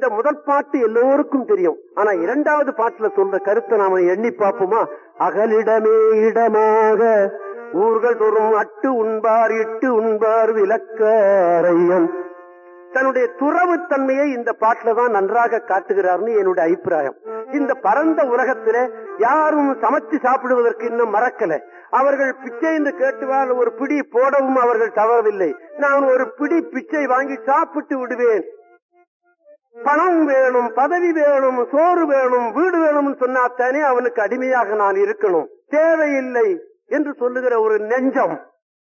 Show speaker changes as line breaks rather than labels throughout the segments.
இந்த முதல் பாட்டு எல்லோருக்கும் தெரியும் ஆனா இரண்டாவது பாட்டுல சொல்ற கருத்தை நாம எண்ணி பார்ப்போமா அகலிடமே இடமாக ஊர்கள் தோறும் அட்டு உண்பார் இட்டு உண்பார் விளக்காரையன் தன்னுடைய துறவு தன்மையை இந்த பாட்டுல தான் நன்றாக காட்டுகிறார்னு என்னுடைய அபிப்பிராயம் இந்த பரந்த உலகத்தில யாரும் சமைச்சு சாப்பிடுவதற்கு இன்னும் மறக்கல அவர்கள் பிச்சை என்று கேட்டுவால் ஒரு பிடி போடவும் அவர்கள் தவறவில்லை நான் ஒரு பிடி பிச்சை வாங்கி சாப்பிட்டு விடுவேன் பணம் வேணும் பதவி வேணும் சோறு வேணும் வீடு வேணும்னு சொன்னாத்தானே அவனுக்கு அடிமையாக நான் இருக்கணும் தேவையில்லை என்று சொல்லுகிற ஒரு நெஞ்சம்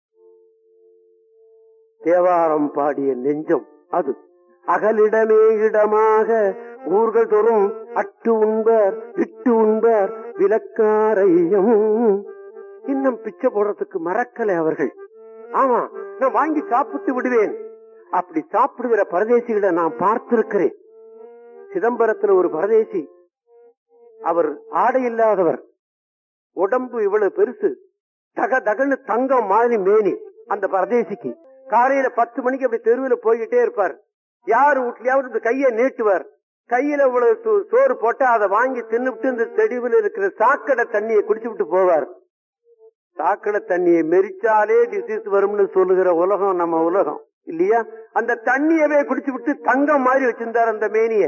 தேவாரம் பாடிய நெஞ்சம் அது அகலிடமே இடமாக ஊர்கள் தோறும் அட்டு உண்பர் இட்டு உண்பர் விளக்காரையும் இன்னும் பிச்சை போடுறதுக்கு மறக்கலை அவர்கள் ஆமா நான் வாங்கி சாப்பிட்டு விடுவேன் அப்படி சாப்பிடுகிற பரதேசிகளை நான் பார்த்திருக்கிறேன் சிதம்பரத்துல ஒரு பரதேசி அவர் ஆடை இல்லாதவர் உடம்பு இவ்வளவு பெருசு தக தகன்னு தங்கம் மாதிரி மேனி அந்த பரதேசிக்கு காலையில பத்து மணிக்கு அப்படி தெருவில் போய்கிட்டே இருப்பார் யார் வீட்லயாவது இந்த கையை நீட்டுவார் கையில இவ்வளவு சோ- சோறு போட்டா அதை வாங்கி தின்னுவிட்டு இந்த தெடிவில் இருக்கிற சாக்கடை தண்ணியை குடிச்சு விட்டு போவார் சாக்கடை தண்ணியை மெரிச்சாலே டிசீஸ் வரும்னு சொல்லுகிற உலகம் நம்ம உலகம் இல்லையா அந்த தண்ணியவே குடிச்சு விட்டு தங்கம் மாதிரி வச்சிருந்தார் அந்த மேனியை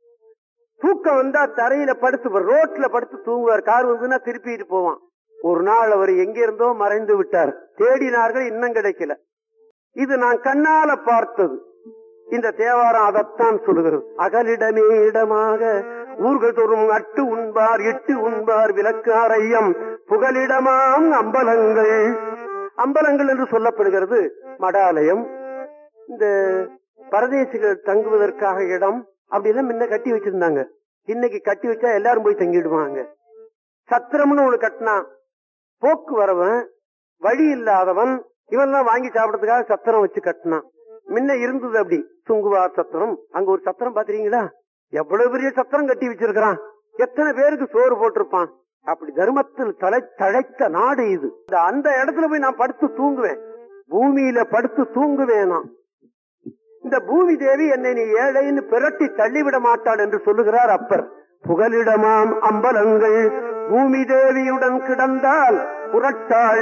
தூக்கம் வந்தா தரையில படுத்து ரோட்ல படுத்து தூங்குவார் கார் வந்துன்னா திருப்பிட்டு போவான் ஒரு நாள் அவர் எங்க இருந்தோ மறைந்து விட்டார் தேடினார்கள் இன்னும் கிடைக்கல இது நான் கண்ணால பார்த்தது இந்த தேவாரம் அதைத்தான் சொல்லுகிறது அகலிடமே இடமாக ஊர்கள் தோறும் அட்டு உண்பார் இட்டு உண்பார் விளக்காரையம் புகலிடமாம் அம்பலங்கள் அம்பலங்கள் என்று சொல்லப்படுகிறது மடாலயம் இந்த பரதேசிகள் தங்குவதற்காக இடம் அப்படி எல்லாம் முன்ன கட்டி வச்சிருந்தாங்க இன்னைக்கு கட்டி வச்சா எல்லாரும் போய் தங்கிடுவாங்க சத்திரம்னு ஒண்ணு கட்டினா போக்கு வரவன் வழி இல்லாதவன் இவன்லாம் வாங்கி சாப்பிடறதுக்காக சத்திரம் வச்சு கட்டினான் முன்ன இருந்தது அப்படி சுங்குவார் சத்திரம் அங்க ஒரு சத்திரம் பாத்துறீங்களா எவ்வளவு பெரிய சத்திரம் கட்டி வச்சிருக்கிறான் எத்தனை பேருக்கு சோறு போட்டிருப்பான் அப்படி தர்மத்தில் தலை தழைத்த நாடு இது இந்த அந்த இடத்துல போய் நான் படுத்து தூங்குவேன் பூமியில படுத்து தூங்குவேன் நான் இந்த பூமி தேவி என்னை நீ ஏழைன்னு பிரட்டி தள்ளிவிட மாட்டாள் என்று சொல்லுகிறார் அப்பர் புகலிடமாம் அம்பலங்கள் பூமி தேவியுடன் கிடந்தால் புரட்டாள்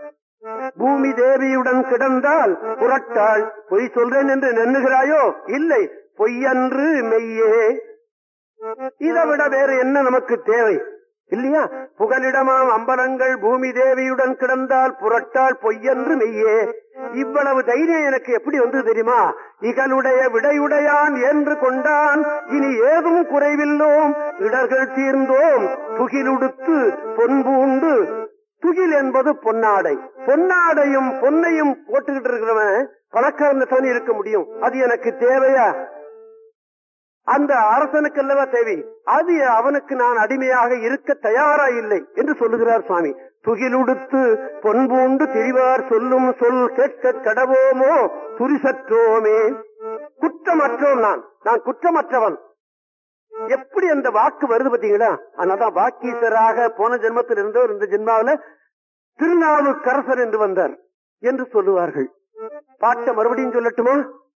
பூமி தேவியுடன் கிடந்தால் புரட்டாள் பொய் சொல்றேன் என்று நெண்ணுகிறாயோ இல்லை பொய்யன்று மெய்யே இதை விட வேற என்ன நமக்கு தேவை இல்லையா புகலிடமாம் அம்பலங்கள் பூமி தேவியுடன் கிடந்தால் புரட்டால் பொய்யன்று மெய்யே இவ்வளவு தைரியம் எனக்கு எப்படி வந்து தெரியுமா இகலுடைய விடையுடையான் என்று கொண்டான் இனி ஏதும் குறைவில்லோம் இடர்கள் தீர்ந்தோம் துகிலுடுத்து பொன்பூண்டு துகில் என்பது பொன்னாடை பொன்னாடையும் பொன்னையும் போட்டுக்கிட்டு இருக்கிறவன் பணக்காரன் இருக்க முடியும் அது எனக்கு தேவையா அந்த அரசனுக்கு அல்லவா தேவை அது அவனுக்கு நான் அடிமையாக இருக்க தயாரா இல்லை என்று சொல்லுகிறார் சுவாமி துகிலுடுத்து பொன்பூண்டு திரிவார் சொல்லும் சொல் கேட்க கடவோமோ துரிசற்றோமே குற்றமற்றோம் நான் நான் குற்றமற்றவன் எப்படி அந்த வாக்கு வருது பாத்தீங்களா அதனாலதான் வாக்கீசராக போன ஜென்மத்தில் இருந்தவர் இந்த ஜென்மாவில திருநாவுக்கரசர் என்று வந்தார் என்று சொல்லுவார்கள் பாட்டை மறுபடியும் சொல்லட்டுமா